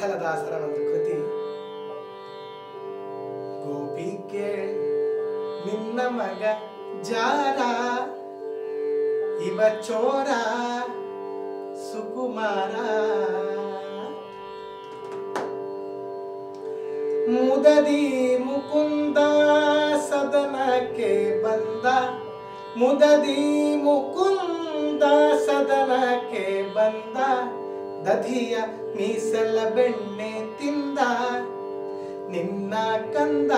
ವಿಠಲದಾಸರ ಒಂದು ಕೃತಿ ಗೋಪಿಕೆ ನಿನ್ನ ಮಗ ಜಾರ ಇವ ಚೋರ ಸುಕುಮಾರ ಮುದದಿ ಮುಕುಂದ ಸದನಕ್ಕೆ ಬಂದ ಮುದದಿ ಮುಕುಂದ ಸದನಕ್ಕೆ ಬಂದ ದಧಿಯ ಮೀಸಲ ಬೆಣ್ಣೆ ತಿಂದ ನಿನ್ನ ಕಂದ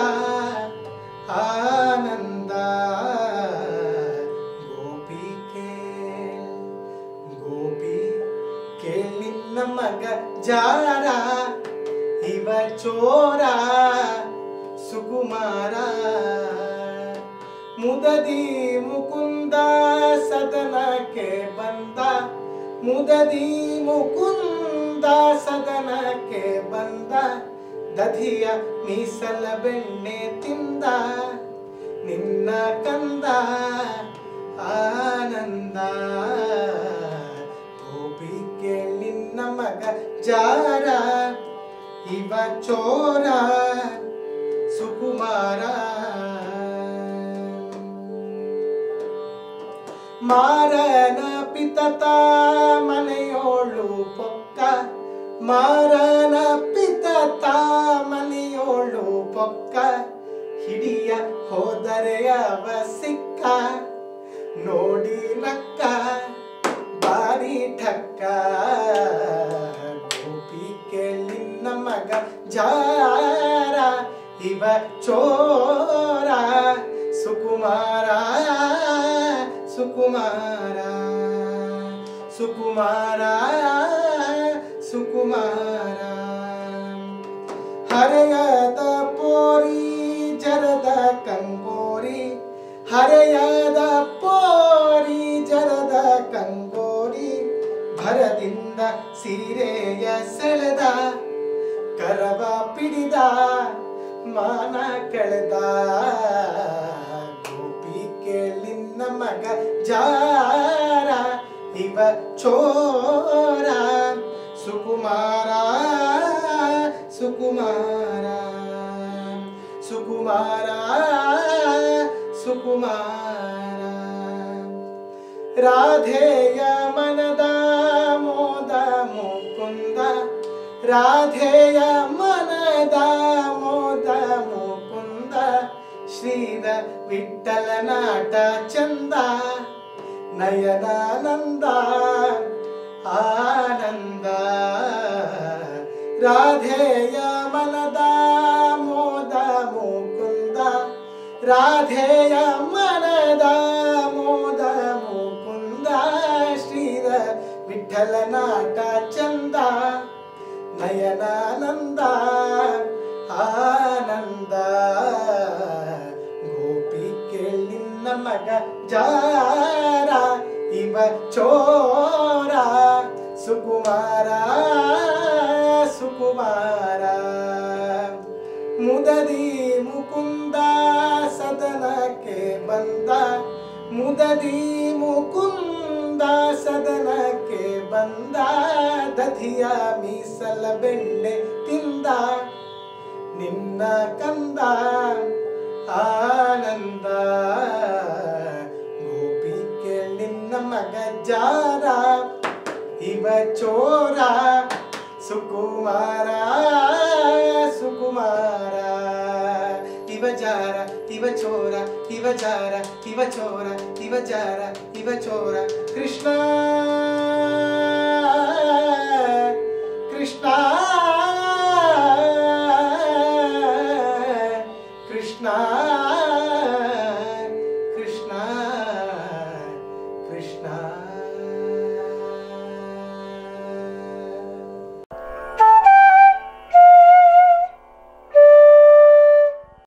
ಆನಂದ ಗೋಪಿಕೆ ಗೋಪಿ ಕೇಳಿನ್ನ ಮಗ ಜಾರ ಇವ ಚೋರ ಸುಕುಮಾರ ಮುದದಿ ಮುಕುಂದ ಸದನಕ್ಕೆ ಬಂದ ಮುದದಿ ಮುಕುಂದ ಸದನಕ್ಕೆ ಬಂದ ದಧಿಯ ಮೀಸಲ ಬೆಣ್ಣೆ ತಿಂದ ನಿನ್ನ ಕಂದ ಆನಂದ ಗೋಪಿಗೆ ನಿನ್ನ ಮಗ ಜಾರ ಇವ ಚೋರ ಸುಕುಮಾರ ಮಾರನ ಪಿತತ ಮನೆಯೋಳು ಪೊಕ್ಕ ಮಾರನ ಪಿತತ ಮನೆಯೋಳು ಪೊಕ್ಕ ಹಿಡಿಯ ಹೋದರೆ ಅವ ಸಿಕ್ಕ ನೋಡಿ ನಕ್ಕ ಬಾರಿ ಠಕ್ಕ ಗೋಪಿ ಕೇಳಿನ ಮಗ ಜಾರ ಇವ ಚೋರ ಸುಕುಮಾರ ಸುಕುಮಾರ ಸುಕುಮಾರ ಸುಕುಮಾರ ಹರೆಯದ ಪೋರಿ ಜರದ ಕಂಗೋರಿ ಹರೆಯದ ಪೋರಿ ಜರದ ಕಂಗೋರಿ ಭರದಿಂದ ಸೀರೆಯ ಸೆಳೆದ ಕರವ ಪಿಡಿದ ಮಾನ ಕಳೆದ ಗೋಪಿ ಕೇಳಿನ ಮಗ ಜಾರ ಇವ ಚೋರ ಸುಕುಮಾರ ಸುಕುಮಾರ ಸುಕುಮಾರ ಸುಕುಮಾರ ರಾಧೆಯ ಮನದ ಮೋದ ಮುಕುಂದ ರಾಧೆಯ ಮನದ ಮೋದ ಮುಕುಂದ ಶ್ರೀರ ವಿಠಲ ನಾಟ ಚಂದ ನಯನಾನಂದ ಆನಂದ ರಾಧೆಯ ಮನದ ಮೋದ ಮುಕುಂದ ರಾಧೆಯ ಮನದ ಮೋದ ಮುಕುಂದ ಶ್ರೀರ ವಿಠಲ ನಾಟ ಚಂದ ನಯನಾನಂದ ಆನಂದ ಗೋಪಿ ಕೇಳಿನ ಮಗ ಜಾರ ಇವ ಚೋರ ಸುಕುಮಾರ ಸುಕುಮಾರ ಮುದದಿ ಮುಕುಂದ ಸದನಕ್ಕೆ ಬಂದ ಮುದದಿ ಮುಕುಂದ ಸದನಕ್ಕೆ ಬಂದ ದಧಿಯ ಮೀಸಲ ಬೆಣ್ಣೆ ತಿಂದ ನಿನ್ನ ಕಂದ ಆನಂದ ಗೋಪಿಕೆ ನಿನ್ನ ಮಗ ಜಾರ ಇವ ಚೋರ ಸುಕುಮಾರ ಸುಕುಮಾರ ಇವ ಜಾರ ಇವ ಚೋರ ಇವ ಜಾರ ಇವ ಚೋರ ಇವ ಜಾರ ಇವ ಚೋರ ಕೃಷ್ಣ